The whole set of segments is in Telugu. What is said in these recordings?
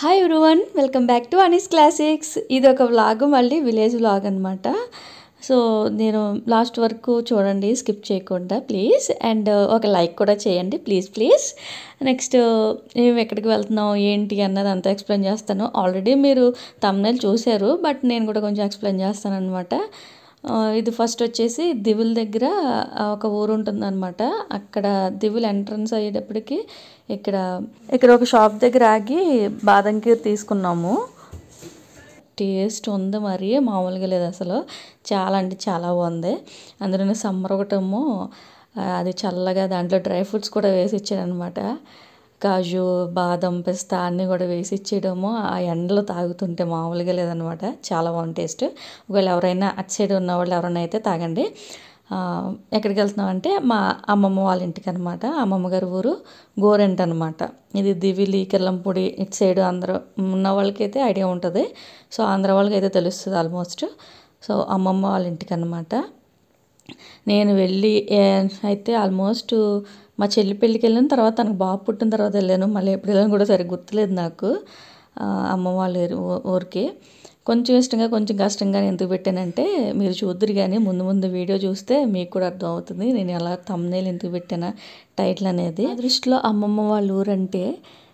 Hi everyone welcome back to Anees classics ఇది ఒక వ్లాగ్ మళ్ళీ విలేజ్ వ్లాగ్ అనమాట సో నేను లాస్ట్ వరకు చూడండి స్కిప్ చేయకుండా ప్లీజ్ అండ్ ఒక లైక్ కూడా చేయండి ప్లీజ్ ప్లీజ్ నెక్స్ట్ మేము ఎక్కడికి వెళ్తున్నాం ఏంటి అన్నది అంతా ఎక్స్ప్లెయిన్ చేస్తాను ఆల్రెడీ మీరు తమ్నైల్ చూశారు బట్ నేను కూడా కొంచెం ఎక్స్ప్లెయిన్ చేస్తాను అనమాట ఇది ఫస్ట్ వచ్చేసి దివుల దగ్గర ఆ, ఒక ఊరు ఉంటుందన్నమాట అక్కడ దివుల్ ఎంట్రన్స్ అయ్యేటప్పటికి ఇక్కడ ఇక్కడ ఒక షాప్ దగ్గర ఆగి బాదం కీర్ తీసుకున్నాము టేస్ట్ ఉంది మరి మామూలుగా లేదు అసలు చాలా అంటే చాలా బాగుంది అందులోనే సమ్మర్ ఒకటేమో ఆ, అది చల్లగా దాంట్లో డ్రై ఫ్రూట్స్ కూడా వేసి ఇచ్చాడనమాట కాజు బాదం పిస్తా అన్నీ కూడా వేసి ఇచ్చేయడము ఆ ఎండలో తాగుతుంటే మామూలుగా లేదనమాట చాలా బాగుంది టేస్ట్ ఒకవేళ ఎవరైనా అటు సైడ్ ఉన్న వాళ్ళు ఎవరైనా అయితే తాగండి ఆ, ఎక్కడికి వెళ్తున్నాం అంటే మా అమ్మమ్మ వాళ్ళ ఇంటికి అనమాట అమ్మమ్మ గారి ఊరు గోరెంట్ అనమాట ఇది దివిలి కిర్లంపూడి ఇటు సైడ్ అందరూ ఉన్న వాళ్ళకైతే ఐడియా ఉంటుంది సో ఆంధ్ర వాళ్ళకి అయితే తెలుస్తుంది ఆల్మోస్ట్ సో అమ్మమ్మ వాళ్ళ ఇంటికి అనమాట నేను వెళ్ళి ఏ- అయితే ఆల్మోస్ట్ మా చెల్లి పెళ్ళికి వెళ్ళిన తర్వాత తనకు బాబు పుట్టిన తర్వాత వెళ్ళాను మళ్ళీ ఎప్పుడు వెళ్ళాను కూడా సరిగ్గా గుర్తులేదు నాకు ఆ, అమ్మ వాళ్ళ ఊరు- ఊ- ఊరికి కొంచెం ఇష్టంగా కొంచెం కష్టంగా ఎందుకు పెట్టానంటే మీరు చూద్దరు కానీ ముందు ముందు వీడియో చూస్తే మీకు కూడా అర్థం అవుతుంది నేను ఎలా తమ్నేలు ఎందుకు పెట్టానా టైటిల్ అనేది నా దృష్టిలో అమ్మమ్మ వాళ్ళ ఊరంటే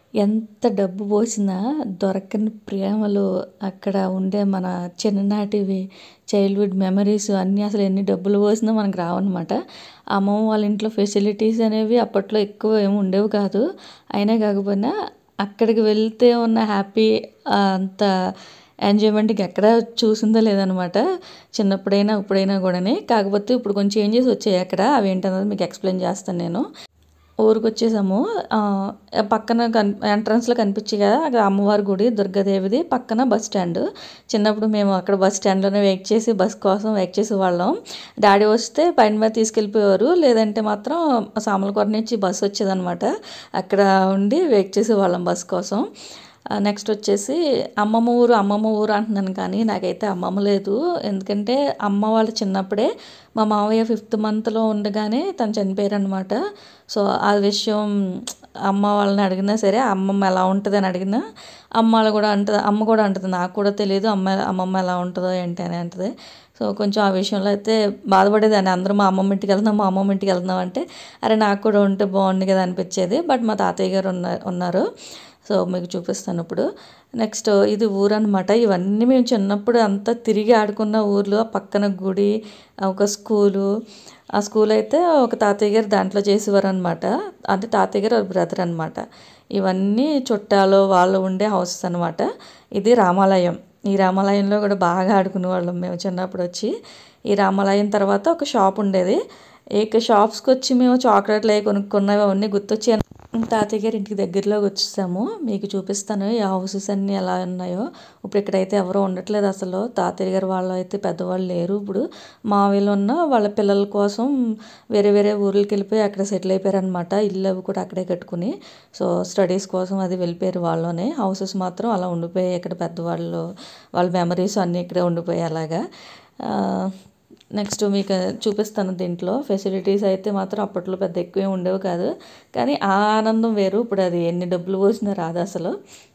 ఎంత డబ్బు పోసినా దొరకని ప్రేమలు అక్కడ ఉండే మన చిన్ననాటివి చైల్డ్హుడ్ మెమరీస్ అన్నీ అసలు ఎన్ని డబ్బులు పోసినా మనకు రావన్నమాట అమ్మమ్మ వాళ్ళ ఇంట్లో ఫెసిలిటీస్ అనేవి అప్పట్లో ఎక్కువ ఏమి ఉండేవి కాదు అయినా కాకపోయినా అక్కడికి వెళ్తే ఉన్న హ్యాపీ అంత ఎంజాయ్మెంట్ ఎక్కడ చూసిందో లేదనమాట చిన్నప్పుడైనా ఇప్పుడైనా కూడానే కాకపోతే ఇప్పుడు కొంచెం చేంజెస్ వచ్చాయి అక్కడ అవి ఏంటన్నది మీకు ఎక్స్ప్లెయిన్ చేస్తాను నేను ఊరికి వచ్చేసాము ఆ, పక్కన కన్ ఎంట్రన్స్లో కనిపించి కదా అక్కడ అమ్మవారి గుడి దుర్గాదేవిది పక్కన బస్ స్టాండ్ చిన్నప్పుడు మేము అక్కడ బస్ స్టాండ్లోనే వెయిట్ చేసి బస్ కోసం వెయిట్ చేసే వాళ్ళం డాడీ వస్తే పైన మీద తీసుకెళ్ళిపోయేవారు లేదంటే మాత్రం సామలకోట నుంచి బస్సు వచ్చేదనమాట అక్కడ ఉండి వెయిట్ చేసేవాళ్ళం బస్ కోసం నెక్స్ట్ వచ్చేసి అమ్మమ్మ ఊరు అమ్మమ్మ ఊరు అంటున్నాను కానీ నాకైతే అమ్మమ్మ లేదు ఎందుకంటే అమ్మ వాళ్ళు చిన్నప్పుడే మా మావయ్య ఫిఫ్త్ మంత్లో ఉండగానే తను చనిపోయారు అనమాట సో ఆ విషయం అమ్మ వాళ్ళని అడిగినా సరే అమ్మమ్మ ఎలా ఉంటుంది అని అడిగినా అమ్మ వాళ్ళు కూడా అంటుంది అమ్మ కూడా అంటుంది నాకు కూడా తెలియదు అమ్మ అమ్మమ్మ ఎలా ఉంటుందో ఏంటి అని అంటుంది సో కొంచెం ఆ విషయంలో అయితే బాధపడేదాన్ని అందరూ మా అమ్మమ్మ ఇంటికి వెళ్తున్నాం మా అమ్మమ్మ ఇంటికి వెళ్తున్నాం అంటే అరే నాకు కూడా ఉంటే బాగుంది కదా అనిపించేది బట్ మా తాతయ్య గారు ఉన్నారు ఉన్నారు సో మీకు చూపిస్తాను ఇప్పుడు నెక్స్ట్ ఇది ఊరు అనమాట ఇవన్నీ మేము చిన్నప్పుడు అంతా తిరిగి ఆడుకున్న ఊర్లో పక్కన గుడి ఒక స్కూలు ఆ స్కూల్ అయితే ఒక తాతయ్య గారు దాంట్లో చేసేవారు అనమాట అంటే తాతయ్య గారు బ్రదర్ అనమాట ఇవన్నీ చుట్టాలు వాళ్ళు ఉండే హౌసెస్ అనమాట ఇది రామాలయం ఈ రామాలయంలో కూడా బాగా ఆడుకునే వాళ్ళం మేము చిన్నప్పుడు వచ్చి ఈ రామాలయం తర్వాత ఒక షాప్ ఉండేది ఇక షాప్స్కి వచ్చి మేము చాక్లెట్లు అవి కొనుక్కున్నవి అవన్నీ గుర్తొచ్చి తాతయ్య గారి ఇంటికి దగ్గరలోకి వచ్చేసాము మీకు చూపిస్తాను ఈ హౌసెస్ అన్నీ ఎలా ఉన్నాయో ఇప్పుడు ఇక్కడైతే ఎవరో ఉండట్లేదు అసలు తాతయ్య గారు వాళ్ళు అయితే పెద్దవాళ్ళు లేరు ఇప్పుడు మా వీళ్ళు ఉన్న వాళ్ళ పిల్లల కోసం వేరే వేరే ఊర్లకి వెళ్ళిపోయి అక్కడ సెటిల్ అయిపోయారు అనమాట ఇల్లు అవి కూడా అక్కడే కట్టుకుని సో స్టడీస్ కోసం అది వెళ్ళిపోయారు వాళ్ళలోనే హౌసెస్ మాత్రం అలా ఉండిపోయాయి ఇక్కడ పెద్దవాళ్ళు వాళ్ళ మెమరీస్ అన్నీ ఇక్కడే ఉండిపోయాయి అలాగా ఆ, నెక్స్ట్ మీకు చూపిస్తాను దీంట్లో ఫెసిలిటీస్ అయితే మాత్రం అప్పట్లో పెద్ద ఎక్కువ ఏమి ఉండేవి కాదు కానీ ఆ ఆనందం వేరు ఇప్పుడు అది ఎన్ని డబ్బులు పోసినా రాదు అసలు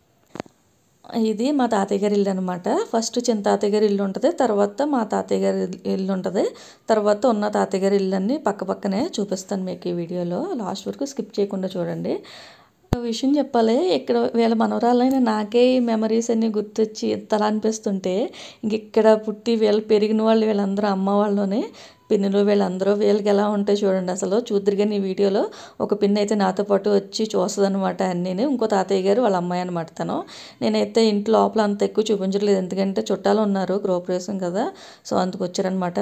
ఇది మా తాతయ్య గారి ఇల్లు అనమాట ఫస్ట్ చిన్న తాతయ్య గారి ఇల్లు ఉంటుంది తర్వాత మా తాతయ్య గారి ఇల్లు ఉంటుంది తర్వాత ఉన్న తాతయ్య గారి ఇల్లు అన్నీ పక్క పక్కనే చూపిస్తాను మీకు ఈ వీడియోలో లాస్ట్ వరకు స్కిప్ చేయకుండా చూడండి ఒక విషయం చెప్పాలి ఇక్కడ వీళ్ళ మనవరాలైన నాకే ఈ మెమరీస్ అన్నీ గుర్తొచ్చి ఇంతలా అనిపిస్తుంటే ఇంక ఇక్కడ పుట్టి వీళ్ళు పెరిగిన వాళ్ళు వీళ్ళందరూ అమ్మ వాళ్ళలోనే పిన్నులు వీళ్ళందరూ వీళ్ళకి ఎలా ఉంటాయి చూడండి అసలు చూద్దరు కానీ ఈ వీడియోలో ఒక పిన్ అయితే నాతో పాటు వచ్చి చూస్తుంది అనమాట అన్నీ ఇంకో తాతయ్య గారు వాళ్ళ అమ్మాయి అనమాట తను నేనైతే ఇంట్లో లోపల అంత ఎక్కువ చూపించట్లేదు ఎందుకంటే చుట్టాలు ఉన్నారు గృహప్రవేశం కదా సో అందుకు వచ్చారనమాట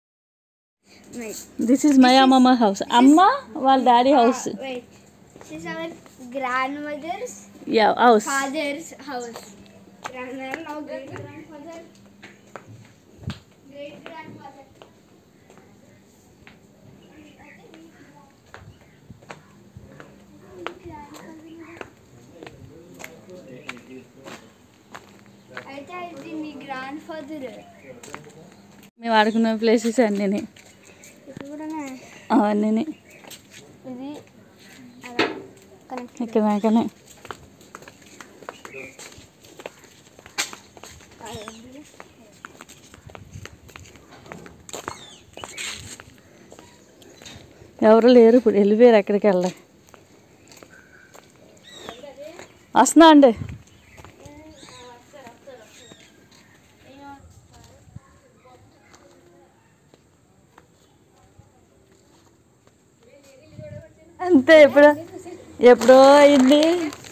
Wait, this is my ammamma house అమ్మ వాళ్ళ daddy house wait. This is our grandmother's yeah house father's house. Grandmother, now great grandfather. Great grandfather. అయితే ఇది మీ గ్రాండ్ ఫాదర్ మేము ఆడుకున్న ప్లేసెస్ అన్నీ ఇప్పుడు కూడా అవన్నీ ఇది అలా కనెక్ట్ ఇక్కడ దాకానే ఎవరు లేరు ఇప్పుడు వెళ్ళిపోయారు ఎక్కడికి వెళ్ళలే వస్తున్నా అండి అంతే ఎప్పుడు ఎప్పుడో అయింది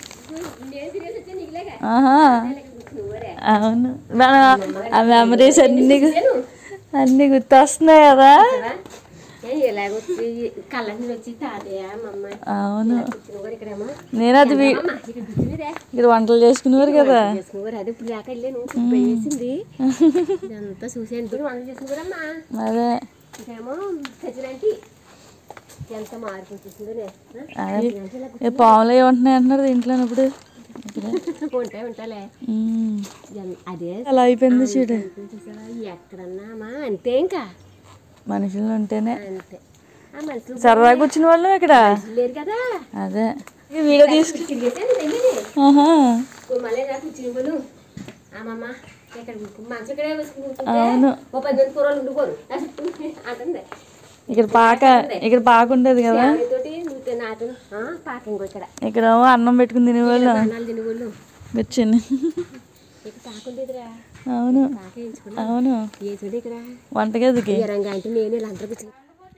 ఆహా అవును మన ఆ మెమరీస్ అన్ని గు- అన్ని గుర్తొస్తున్నాయి కదా ఇలాగొచ్చి కళ్ళని వచ్చి తాతయ్య మా అమ్మ అవును కూర్చుని ఇక్కడేమో నేను అది వీ- అమ్మ ఇక్కడ కూర్చునిదే ఇక్కడ వంటలు చేసుకునేవారు కదా చేసుకుని అది ఇప్పుడు దాకా వెళ్ళాను వేసింది ఇదంతా చూసాను ఇప్పుడు వంట చేసుకున్నారమ్మా అదే ఇదేమో సచినంటి ఎంత మార్పు వచ్చేసిందో అదే ఏ పాములు ఏమంటున్నాయి అంటున్నారు దీంట్లో ఇప్పుడు ఉంటాయి ఉంటాలే ఉమ్. ఎన్- అదే అలా అయిపోయింది చూడు చూసావా? ఎక్కడన్నా అమ్మా అంతే ఇంకా మనుషులు ఉంటేనే అంతే ఆ మనుషులు సరదాగా వచ్చిన వాళ్ళం ఇక్కడ లేరు కదా అదే ఈ వీడియో తీసుకు తిరిగేసాను దగ్గర ఆహా మళ్ళీ నాకు కూర్చుని పోను అమ్మమ్మ ఇక్కడ కూర్చో. మంచి ఇక్కడే వేసుకుని కూర్చుంటే అవును. ఓ పది మంది కూరలు ఉండిపోరు అంటుంది ఇక్కడ పాక ఇక్కడ పాక ఉండేది కదా తోటి నువ్వు నాతో ఆ, పాక ఇంకో ఇక్కడ ఇక్కడ అన్నం పెట్టుకుని తినేవాళ్ళం అన్నాలు తినగోళ్ళు కూర్చుని ఇక్కడ పాక ఉండేదిరా అవును పాక వేయించుకున్నా అవును ఏ చూడు ఇక్కడ వంటగదికి ఈ రంగా అంటే నేను ఇలా అందరూ కూర్చుని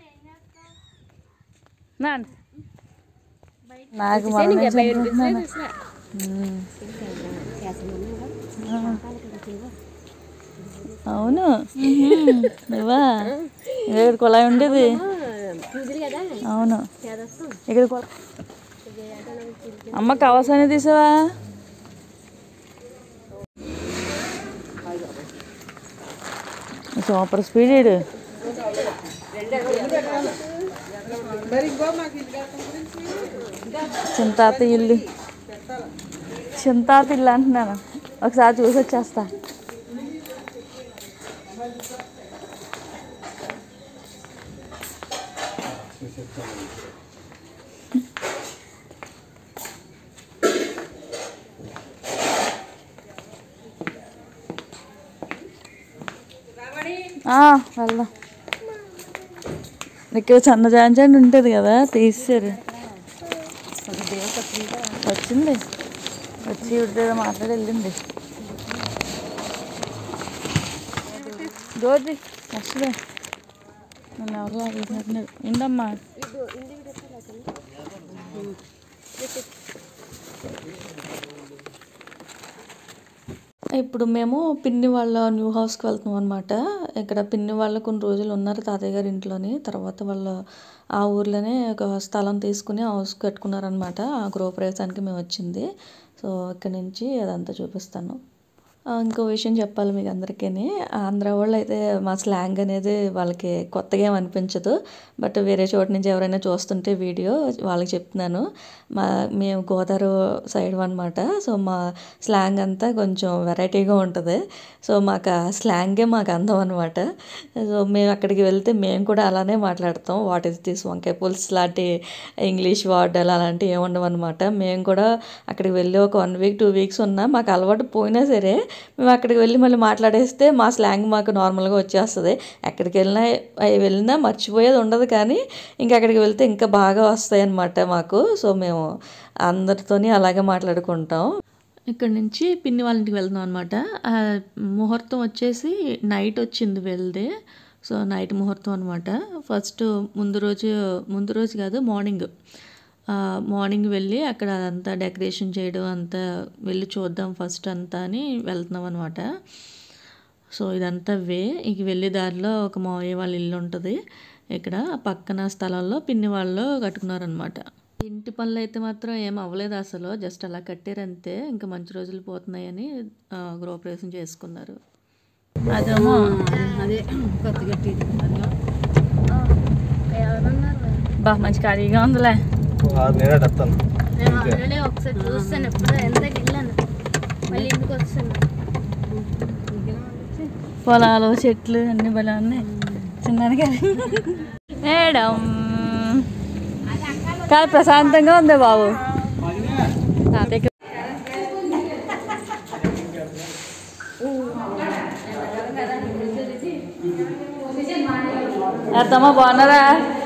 నాన్న. నాకు మనమే చెప్పుకుంటున్నాను ఉమ్. అవును ఉహుం. నువ్వా ఇక్కడ కుళాయి ఉండేది పూజలు కదా అవును చేదస్తాం ఇక్కడ కుళ- అమ్మ కవసాన్ని తీసావా సూపర్ స్పీడ్ ఈడు. చింతాత ఇల్లు చింతాత ఇల్లు అంటున్నాను ఒకసారి చూసి వచ్చేస్తా ఆ, వెళ్దాం ఇక్కడ సన్న జాంచండి ఉంటుంది కదా తీసారు వచ్చింది వచ్చి ఇవిడితో మాట్లాడి వెళ్ళింది గోది అసలే నన్ను ఎవరు లాగేసినట్టున్నారు ఉండమ్మా ఇప్పుడు మేము పిన్ని వాళ్ళ న్యూ హౌస్కి వెళ్తున్నాం అనమాట ఇక్కడ పిన్ని వాళ్ళు కొన్ని రోజులు ఉన్నారు తాతయ్య గారి ఇంట్లోని తర్వాత వాళ్ళు ఆ ఊర్లోనే ఒక స్థలం తీసుకుని హౌస్ కట్టుకున్నారనమాట ఆ గృహప్రవేశానికి మేము వచ్చింది సో ఇక్కడ నుంచి అదంతా చూపిస్తాను ఆ, ఇంకో విషయం చెప్పాలి మీకు అందరికీ ఆంధ్ర వాళ్ళు అయితే మా స్లాంగ్ అనేది వాళ్ళకి కొత్తగా ఏం అనిపించదు బట్ వేరే చోట నుంచి ఎవరైనా చూస్తుంటే వీడియో వాళ్ళకి చెప్తున్నాను మా మేము గోదావరి సైడ్ అనమాట సో మా స్లాంగ్ అంతా కొంచెం వెరైటీగా ఉంటుంది సో మాకు ఆ స్లాంగే మాకు అందం అనమాట సో మేము అక్కడికి వెళ్తే మేము కూడా అలానే మాట్లాడతాం వాట్ ఇస్ దిస్ వంకాయ పులుసు లాంటి ఇంగ్లీష్ వర్డ్ అలాంటివి ఏముండవు అనమాట మేము కూడా అక్కడికి వెళ్ళి ఒక వన్ వీక్ టూ వీక్స్ ఉన్నా మాకు అలవాటు పోయినా సరే మేము అక్కడికి వెళ్ళి మళ్ళీ మాట్లాడేస్తే మా స్లాంగ్ మాకు నార్మల్గా వచ్చేస్తుంది ఎక్కడికి వెళ్ళినా అవి వెళ్ళినా మర్చిపోయేది ఉండదు కానీ ఇంకా అక్కడికి వెళ్తే ఇంకా బాగా వస్తాయి అన్నమాట మాకు సో మేము అందరితోని అలాగే మాట్లాడుకుంటాం ఇక్కడ నుంచి పిన్ని వాళ్ళ ఇంటికి వెళ్తున్నాం అనమాట ముహూర్తం వచ్చేసి నైట్ వచ్చింది వెళ్తే సో నైట్ ముహూర్తం అనమాట ఫస్ట్ ముందు రోజు ముందు రోజు కాదు మార్నింగ్ ఆ, మార్నింగ్ వెళ్ళి అక్కడ అదంతా డెకరేషన్ చేయడం అంతా వెళ్ళి చూద్దాం ఫస్ట్ అంతా అని వెళ్తున్నాం అనమాట సో ఇదంతా వే ఇక వెళ్ళే దారిలో ఒక మావయ్య వాళ్ళ ఇల్లు ఉంటుంది ఇక్కడ పక్కన స్థలంలో పిన్ని వాళ్ళు కట్టుకున్నారనమాట ఇంటి పనులు అయితే మాత్రం ఏం అవ్వలేదు అసలు జస్ట్ అలా కట్టారంతే ఇంకా మంచి రోజులు పోతున్నాయని ఆ, గృహప్రవేశం చేసుకున్నారు అదేమో అదే కొత్త గట్టి బా మంచి ఖాళీగా ఉందిలే నేనే వస్తాను నేను ఆల్రెడీ ఒకసారి చూస్తాను ఎప్పుడు ఎంత వెళ్ళాను మళ్ళీ ఇంటికి వస్తాను పొలాలు చెట్లు అన్ని భలే ఉన్నాయి చిన్నగా మేడం కాదు ప్రశాంతంగా ఉంది బాబు తాతయ్యకి అత్తమ్మ బాగున్నారా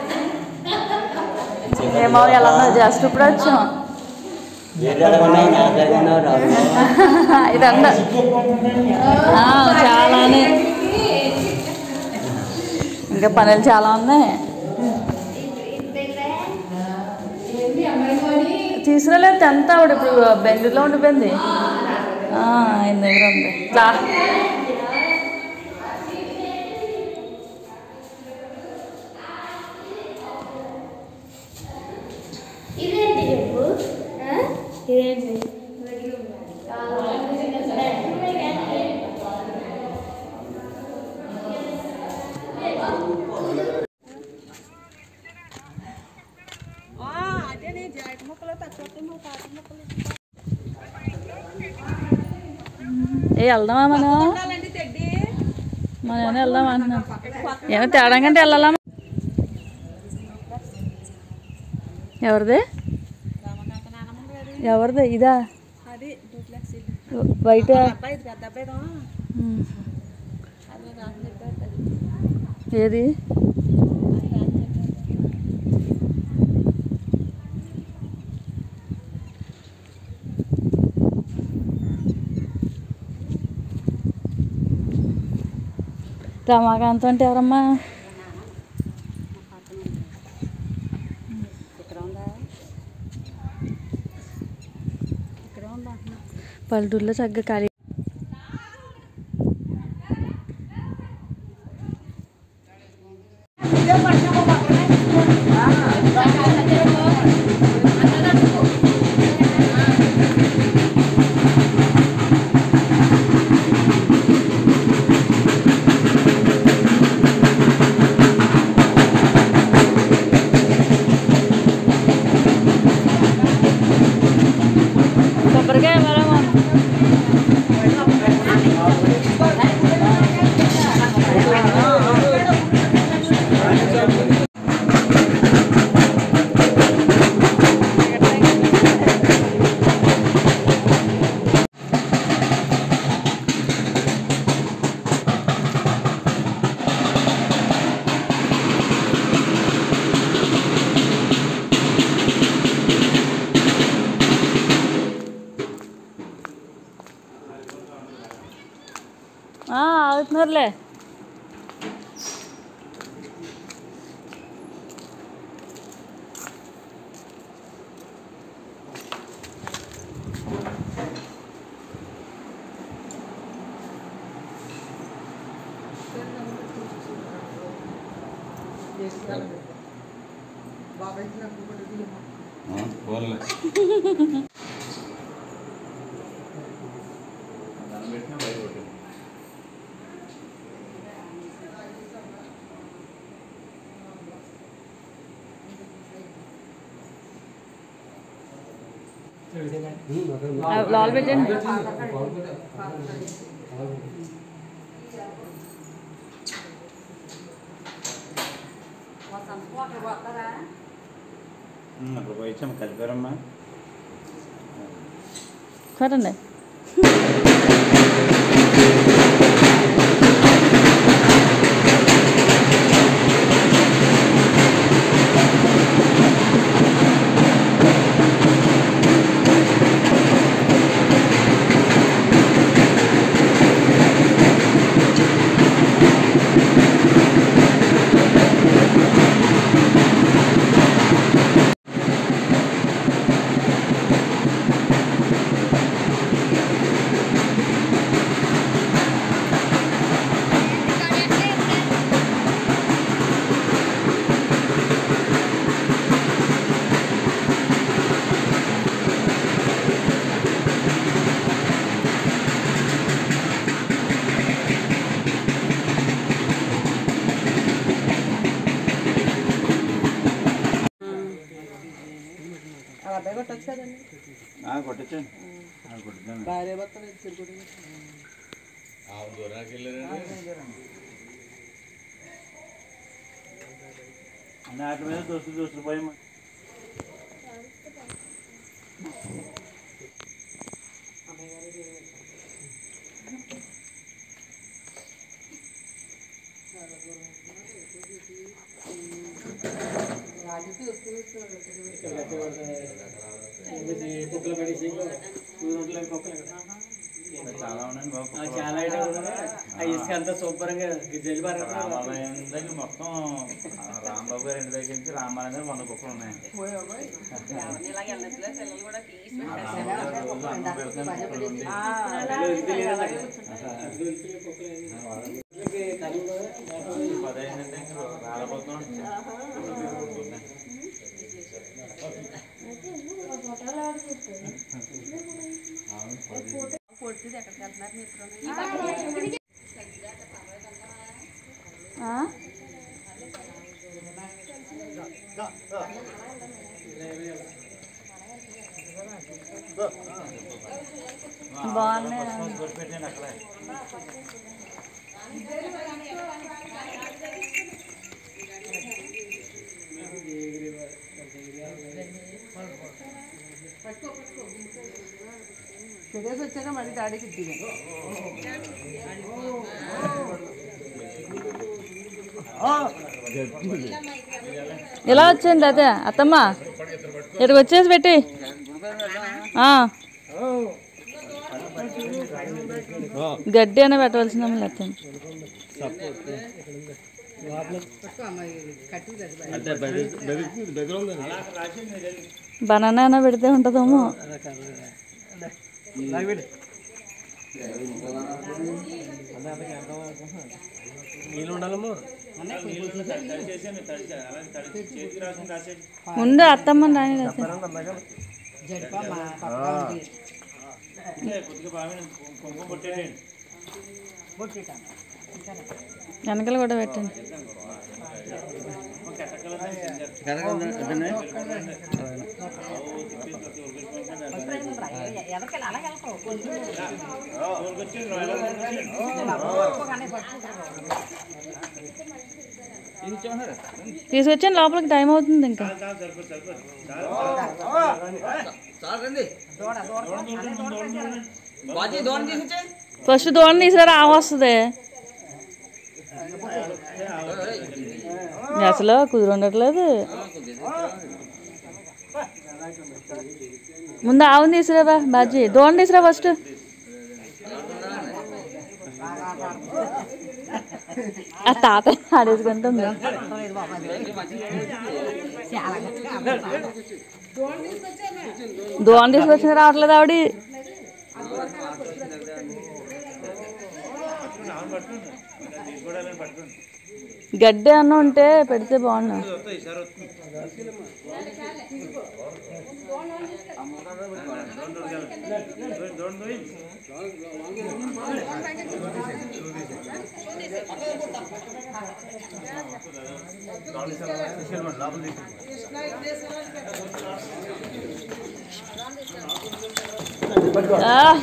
ఏమో ఎలా ఉన్నారు జస్ట్ ఇప్పుడు వచ్చాం ఇదంతా ఆ, చాలానే ఇంకా పనులు చాలా ఉన్నాయి తీసుకురాలేదు టెన్త్ ఆవిడ ఇప్పుడు బెంగళూరులో ఉండిపోయింది ఆ, ఆయన దగ్గర ఉంది క్లా ఇదేంటి చెప్పు ఆ? ఇదేంటి ఏ వెళ్దామా మనం మనం ఏమైనా వెళ్దాం అంటున్నాం ఏమైనా తేడా కంటే వెళ్ళాలా ఎవరిది ఎవరిది ఇదా బయట ఉమ్. ఏది రమాకాంతం అంటే ఎవరమ్మా పల్లెటూరులో చక్కగా ఖాళీ కొబ్బరికాయ ఇవ్వాలమ్మా ఆ, ఆగుతున్నారులే పోన్లే ఆ, లోపల పెట్టండి అక్కడ పోయిచ్చాము కలిపారమ్మా కట్టండి కొట్టచ్చండి కొట్టుతాను దూరానికి వెళ్ళారండి నాటి మీద దోస్తు దోస్తు పోయి కుక్కలు పడేసి ఊరుంటలేదు కుక్కలు చాలా ఉన్నాయి బాబు ఆ, చాలా ఐటమ్ ఆ ఇసుక అంతా శుభ్రంగా జల్లి రామాలయం దగ్గర మొత్తం ఆ రాంబాబు గారి ఇంటి దగ్గర నుంచి రామాలయం దగ్గర వంద కుక్కలు ఉన్నాయి ఆ రామాలయం రోజు అన్నం పెడతాను కుక్కలు ఉండి. ఈ పది అయిందంటే ఇంక రాలిపోతున్నాం ఆ? బాగున్నాయి పెట్టండి అక్కడే పెట్టేసి వచ్చాక మళ్ళీ డాడీకి ఇద్ది ఇలా వచ్చింది అదే అత్తమ్మ ఇక్కడికి వచ్చేసి పెట్టి ఆ. గడ్డి అయినా పెట్టవలసిన లేకపోతే బనానా అయినా పెడితే ఉంటుందేమో నీళ్ళు ఉండాలమ్మా తడిచేసాను తడిచా అలాగే తడిచి చేతికి రాసిన రాసేసి ముందు అత్తమ్మ రాని రాస్తే అంటే కొద్దిగా బాగా కుంకుమ కొట్టేయండి వెనకలు కూడా పెట్టండి తీసుకొచ్చాను లోపలికి టైం అవుతుంది ఇంకా ఫస్ట్ దూడ తీసారా ఆవు వస్తుంది అసలు కుదురుండట్లేదు ముందు ఆవుని తీసుకురాబా బాజీ దూడని తీసుకురా ఫస్ట్ ఆ తాత ఆడేసుకుంటుంది దూడని తీసుకొచ్చిన రావట్లేదు ఆవిడ గడ్డి అన్న ఉంటే పెడితే బాగున్నా ఈసారి వస్తుంది ఆ.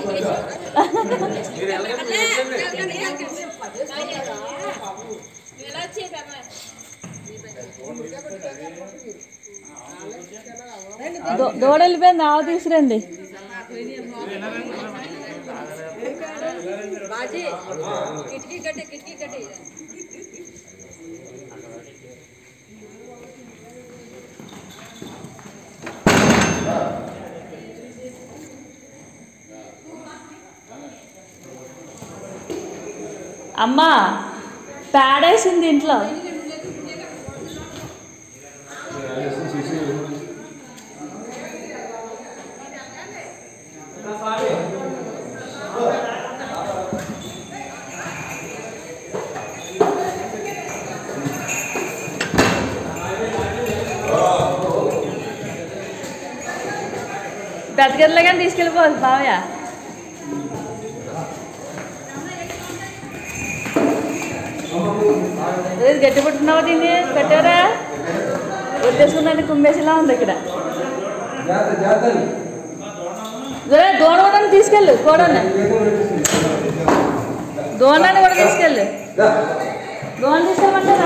దో- దూడ వెళ్ళిపోయింది ఆవు తీసుకురండి అమ్మా పేడేసింది ఇంట్లో పెద్దగదిలో కానీ తీసుకెళ్ళిపోవాలి బావయ్య ఏది గట్టి పట్టుకున్నావా దీన్ని పెట్టారా వదిలేసుకున్నాను కుమ్మేసిలా ఉంది ఇక్కడ జరే దోణ కూడా తీసుకెళ్ళు కోడని దోణాన్ని కూడా తీసుకెళ్ళు దోణ తీసుకెళ్ళమంటారా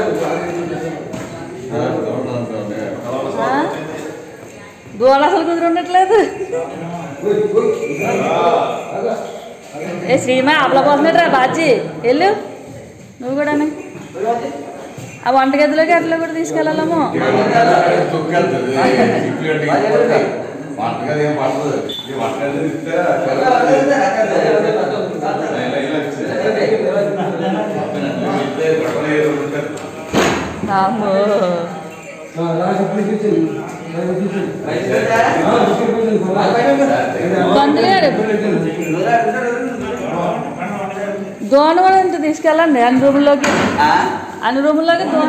ఆ? దోణ అసలు కుదిరి ఉండట్లేదు ఏ శ్రీమా అప్పల పోతున్నాడు రా బాజీ వెళ్ళు నువ్వు కూడా ఆ వంటగదిలోకి అట్లా కూడా తీసుకెళ్ళాలేమో తొక్కెళ్తుంది వంటగది ఏం పడుతుంది ఈ వంటగది ఇస్తే నామో పందులేడు దోణ కూడా ఇంత తీసుకెళ్ళండి అన్ని రూముల్లోకి అన్ని రూముల్లోకి దోణ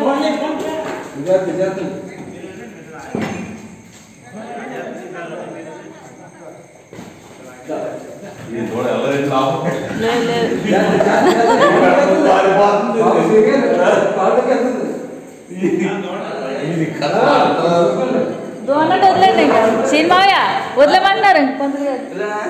ఈ దూడ ఎవరైతే లాభం లేదు లేదు ఇది కథ దోణ అంటే వదిలేండి ఇంకా సినిమాయా వదిలేమంటున్నారు ఇంక పంతులు గారు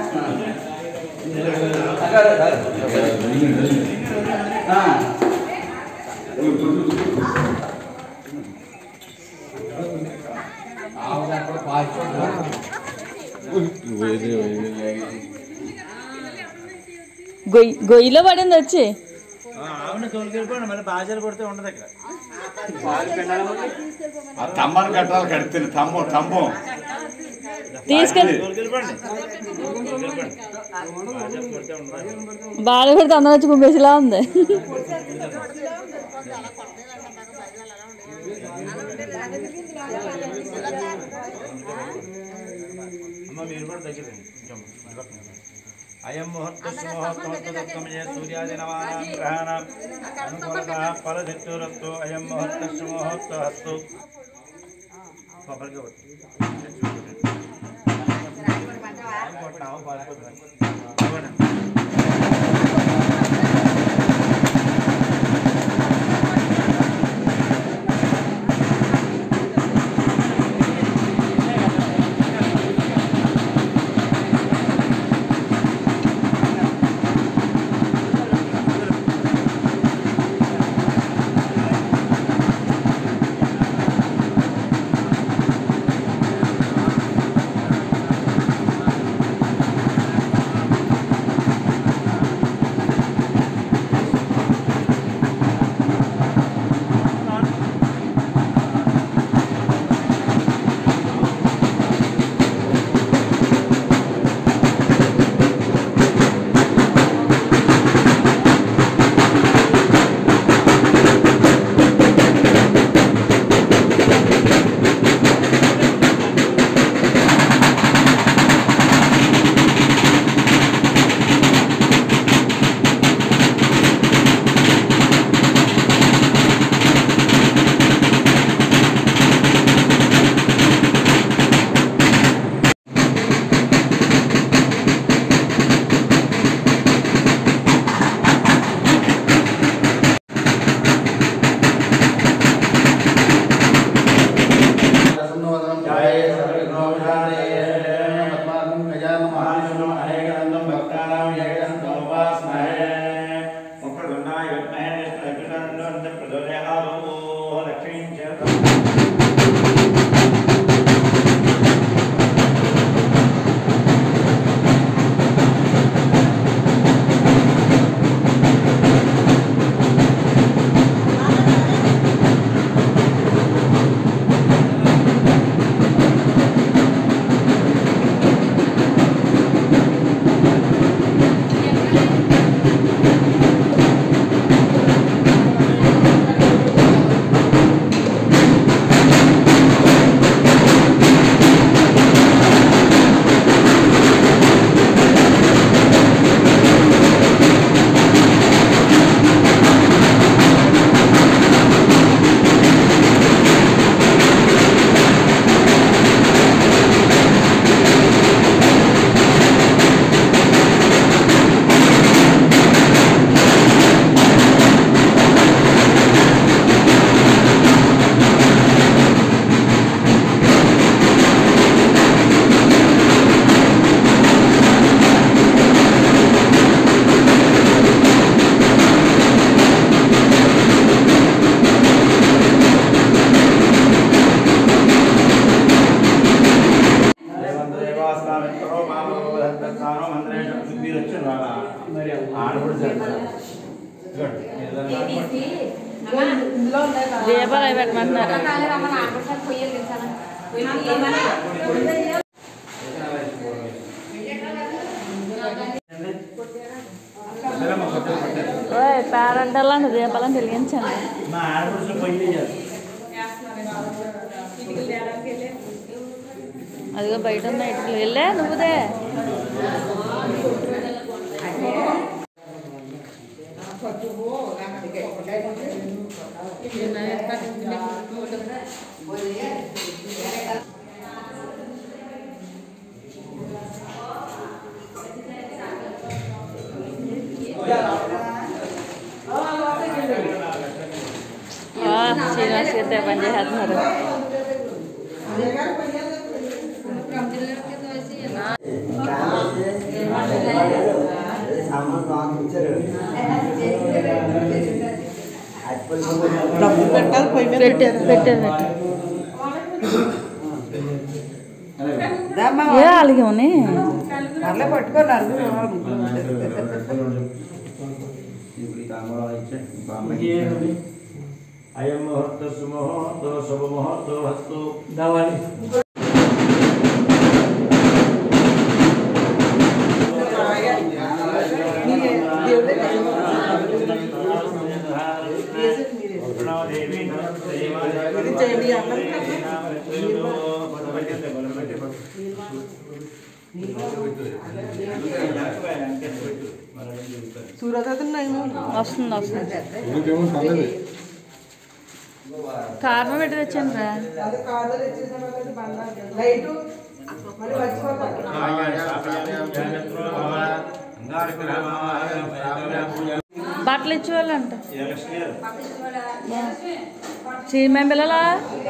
గొయ్యి గొయ్యిలో పడింది వచ్చి ఆవిడ తోలుకెళ్ళిపోండి మళ్ళీ బాజాలు కొడితే ఉండదు ఇక్కడ ఆ తమ్మని కట్టాలి కడితే తమ్ము తమ్ము తీసుకెళ్ళి తోలుకెళ్ళిపోండి తోలుకెళ్ళిపోండి బాజాలు కొడితే ఉండదు బాధ పెడితే అందరూ వచ్చి కుమ్మేసిలా ఉంది అమ్మ మీరు కూడా దగ్గర రండి. కొంచెం ఇటు పక్కన రండి. అయం ముహూర్త సుముహూర్తమస్తమయ సూర్యాది నవానాం గ్రహాణం అనుకూలతః ఫలదిత్తురస్తు అయం ముహూర్త సుముహూర్త హస్తు కొబ్బరికాయ కొట్టు. కొట్టావు, పారిపోతుంది. ఇవ్వండి. ఆడపడి ఇందులో ఉన్నాయి కదా. దీపాలు అవి పెట్టమంటున్నారు ఓయ్ పేరంటల్లా దీపాలను వెలిగించండి మా ఆడపడుచు పొయ్యి చేయాలి అదిగో బయట ఉన్న ఇటుకలు వెళ్ళే నువ్వుదే ఆ, శ్రీనివాస్ గారితో పని చేస్తున్నారు డబ్బులు పెట్టాలి పొయ్యి మీద పెట్టారు పెట్టారు పెట్టారు దామ్మా ఏ అలాగే ఉన్నాయి అట్లా పట్టుకోన్నారు అయం ముహూర్త సుముహూర్తో శుభముహూర్తో హస్తు దావాలి సూర్యోదయం నేను వస్తుంది వస్తుంది కారణం పెట్టి తెచ్చాను రా అది కాదు తెచ్చేసాను కదా బండ లైటు మళ్ళీ మర్చిపోతాను బట్టలు ఇచ్చేవాళ్ళంట చీమ పిల్లలా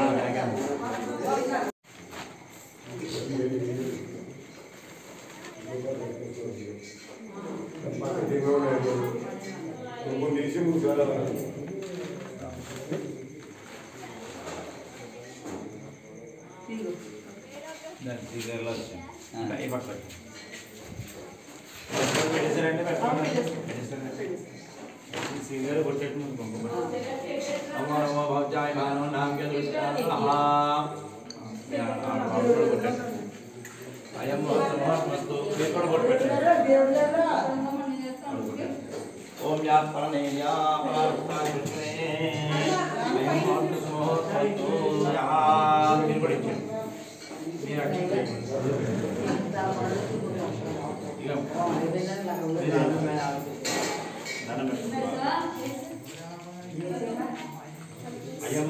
సీనియర్ కొట్టేట్టు ముందు పంప అమ్మ అమ్మ భవజాయ మానవ నామకే దృష్టి అయం మహత్మస్తు మీరు కూడా కొట్టుపెట్టండి ఓం యా పరణే యా పరార్థాయ కృష్ణే అయం మహత్మస్తు యా మీరు కూడా ఇచ్చేయండి మీరు అక్షరం చేయండి ఇక దండం పెట్టుకోండి. అయం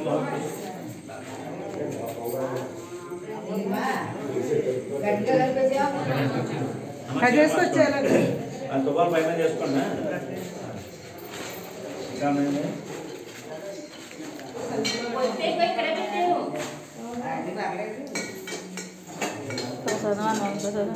కట్ చేసుకొచ్చేయాలండి ఆ తువ్వాలు పైన చేసుకోండి ఇంకా మేము ప్రసాదం అన్నం ప్రసాదం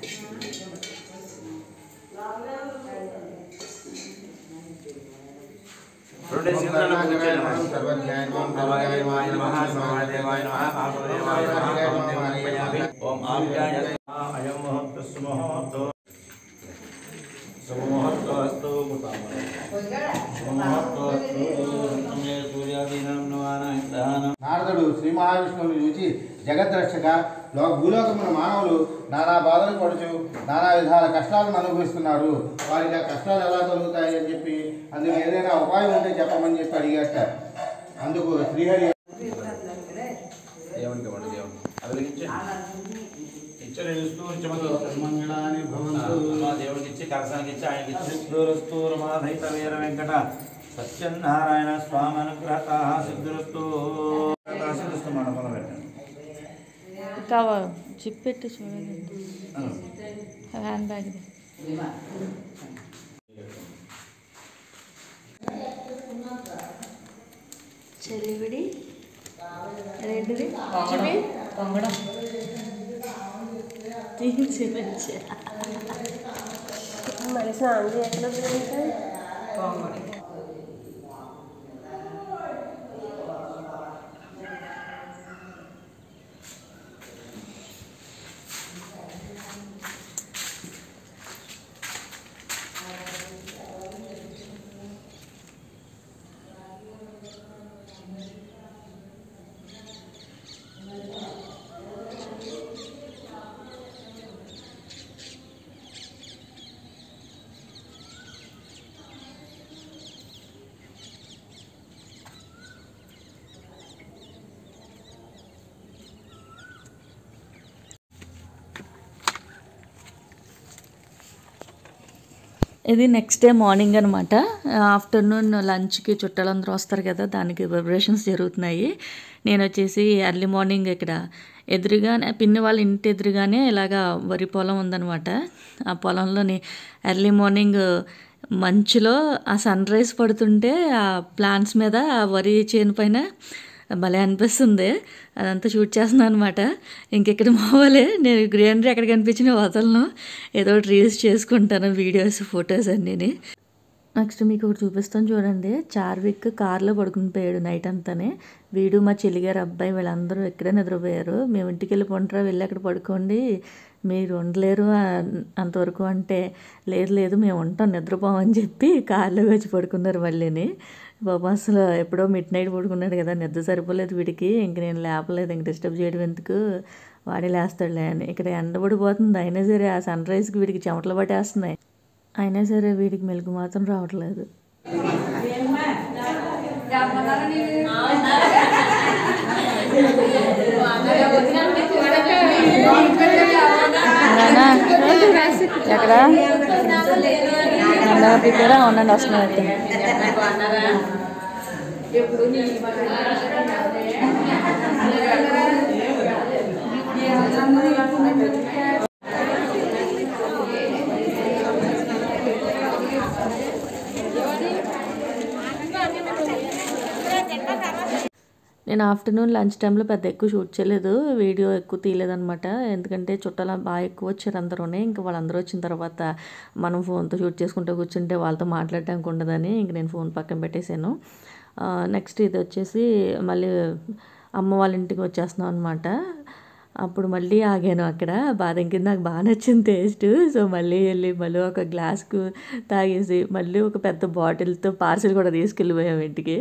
రెండు సింహాల పూజ చేయాలి. భవాయ నమః, సమాదేవాయ నమః, మహాదేవాయ నమః, కామదేవాయ నమః. ఓం ఆప్యాయ అయం ముహూర్తస్సు ముహూర్తో శుభముహూర్తో అస్తు శుభముహూర్తో అస్తు సమ్యే సూర్యాదీనాం నవానాం దహానం నారదుడు శ్రీ మహావిష్ణువుని చూచి జగద్రక్షక లో భూలోకమున మానవులు నానా బాధలు పడుచు నానా విధాల కష్టాలను అనుభవిస్తున్నారు వారికి ఆ కష్టాలు ఎలా కలుగుతాయి అని చెప్పి అందుకు ఏదైనా ఉపాయం ఉంటే చెప్పమని చెప్పి అడిగాట అందుకు శ్రీహరి దేవునికి ఇవ్వండి దేవునికి అది వెలిగించండి ఇచ్చారు ఇస్తూ ఉంచమదు మంగళాని భవంతు అమ్మా దేవుడికి ఇచ్చి కలసానికి ఇచ్చి ఆయనకి ఇచ్చి స్థూరస్తూ రమాధైత వీర వెంకట సత్యనారాయణ స్వామి అనుగ్రహత సిద్ధురస్తూ సిద్ధుస్తూ మండపంలో పెట్టండి కవ జిప్ పెట్టి చూడండి అను. హ్యాండ్ బ్యాగ్ చెలివిడి అదేంటిది చిపి పొంగడం తీసి మరి స్నానం చేయట్లేదు అంటే ఇది నెక్స్ట్ డే మార్నింగ్ అనమాట ఆఫ్టర్నూన్ లంచ్కి చుట్టాలందరూ వస్తారు కదా దానికి ప్రిపరేషన్స్ జరుగుతున్నాయి నేను వచ్చేసి ఎర్లీ మార్నింగ్ ఇక్కడ ఎదురుగానే పిన్ని వాళ్ళ ఇంటి ఎదురుగానే ఇలాగా వరి పొలం ఉందన్నమాట ఆ పొలంలోని ఎర్లీ మార్నింగ్ మంచులో ఆ సన్ రైజ్ పడుతుంటే ఆ ప్లాంట్స్ మీద ఆ వరి చేను పైన భలే అనిపిస్తుంది అదంతా షూట్ చేస్తున్నాను అనమాట ఇంకెక్కడ మావాలే నేను గ్రీనరీ ఎక్కడ కనిపించిన వదలను ఏదో ఒకటి రీల్స్ చేసుకుంటాను వీడియోస్ ఫొటోస్ అన్నీని నెక్స్ట్ మీకు ఒకటి చూపిస్తాను చూడండి చార్విక్ కార్లో పడుకుని పోయాడు నైట్ అంతానే వీడు మా చెల్లిగారు అబ్బాయి వీళ్ళందరూ ఇక్కడే నిద్రపోయారు మేము ఇంటికి వెళ్ళి పొంటరా వెళ్ళి అక్కడ పడుకోండి మీరు ఉండలేరు అన్- అంతవరకు అంటే లేదు లేదు మేము ఉంటాం నిద్రపోమని చెప్పి కార్లో వచ్చి పడుకున్నారు మళ్ళీని బాబా అసలు ఎప్పుడో మిడ్ నైట్ పడుకున్నాడు కదా నిద్ర సరిపోలేదు వీడికి ఇంక నేను లేపలేదు ఇంక డిస్టర్బ్ చేయడం ఎందుకు వాడే లేస్తాడులే అని ఇక్కడ ఎండబడిపోతుంది అయినా సరే ఆ సన్ రైజ్కి వీడికి చెమటలు పట్టేస్తున్నాయి అయినా సరే వీడికి మెలకు మాత్రం రావట్లేదు నానా, ఎక్కడ నన్ను ప్రిపేర్ అవునండి వస్తున్నాయి అయితే నేను ఆఫ్టర్నూన్ లంచ్ టైంలో పెద్ద ఎక్కువ షూట్ చేయలేదు వీడియో ఎక్కువ తీయలేదనమాట ఎందుకంటే చుట్టాలు బాగా ఎక్కువ వచ్చారు అందరూనే ఇంకా వాళ్ళందరూ వచ్చిన తర్వాత మనం ఫోన్తో షూట్ చేసుకుంటూ కూర్చుంటే వాళ్ళతో మాట్లాడడానికి ఉండదని ఇంక నేను ఫోన్ పక్కన పెట్టేశాను నెక్స్ట్ ఇది వచ్చేసి మళ్ళీ అమ్మ వాళ్ళ ఇంటికి వచ్చేస్తున్నాం అనమాట అప్పుడు మళ్ళీ ఆగాను అక్కడ బాదం కింద నాకు బాగా నచ్చింది టేస్ట్ సో మళ్ళీ వెళ్ళి మళ్ళీ ఒక గ్లాస్కు తాగేసి మళ్ళీ ఒక పెద్ద బాటిల్తో పార్సిల్ కూడా తీసుకెళ్ళిపోయాం ఇంటికి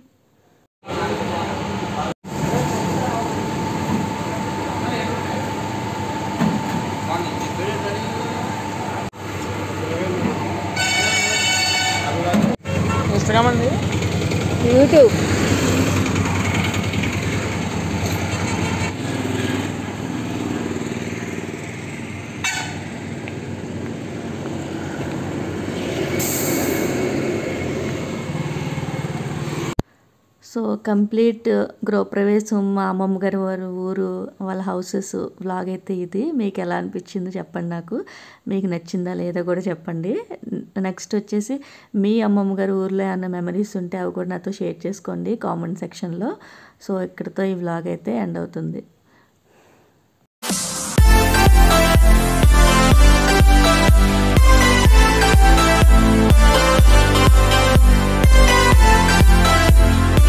యూట్యూబ్ సో కంప్లీట్ గృహప్రవేశం మా అమ్మమ్మ గారి వారి ఊరు వాళ్ళ హౌసెస్ వ్లాగ్ అయితే ఇది మీకు ఎలా అనిపించిందో చెప్పండి నాకు మీకు నచ్చిందా లేదా కూడా చెప్పండి నెక్స్ట్ వచ్చేసి మీ అమ్మమ్మ గారి ఊర్లో ఏమైనా మెమరీస్ ఉంటే అవి కూడా నాతో షేర్ చేసుకోండి కామెంట్ సెక్షన్లో సో ఇక్కడితో ఈ వ్లాగ్ అయితే ఎండ్ అవుతుంది